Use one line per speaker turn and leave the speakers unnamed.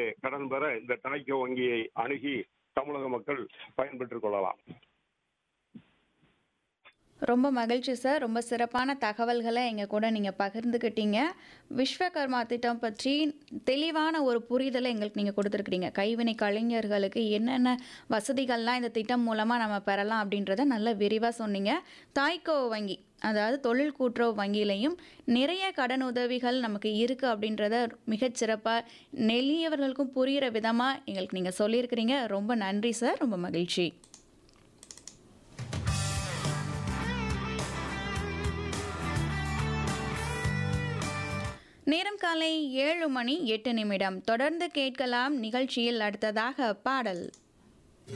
கேட்டு கடன் பெற இந்த தாய்க்கோ வங்கியை அணுகி தமிழக மக்கள் பயன்பெற்றுக் கொள்ளலாம்
ரொம்ப மகிழ்ச்சி சார் ரொம்ப சிறப்பான தகவல்களை எங்கள் கூட நீங்கள் பகிர்ந்துக்கிட்டீங்க விஸ்வகர்மா திட்டம் பற்றி தெளிவான ஒரு புரிதலை எங்களுக்கு நீங்கள் கொடுத்துருக்கிறீங்க கைவினை கலைஞர்களுக்கு என்னென்ன வசதிகள்லாம் இந்த திட்டம் மூலமாக நம்ம பெறலாம் அப்படின்றத நல்ல விரிவாக சொன்னீங்க தாய்க்கோ வங்கி அதாவது தொழில் கூட்டுறவு வங்கியிலையும் நிறைய கடன் உதவிகள் நமக்கு இருக்குது அப்படின்றத மிகச்சிறப்பாக நெல்லியவர்களுக்கும் புரிகிற விதமாக எங்களுக்கு நீங்கள் சொல்லியிருக்கிறீங்க ரொம்ப நன்றி சார் ரொம்ப மகிழ்ச்சி நேரம் காலை ஏழு மணி எட்டு நிமிடம் தொடர்ந்து கேட்கலாம் நிகழ்ச்சியில் அடுத்ததாக பாடல்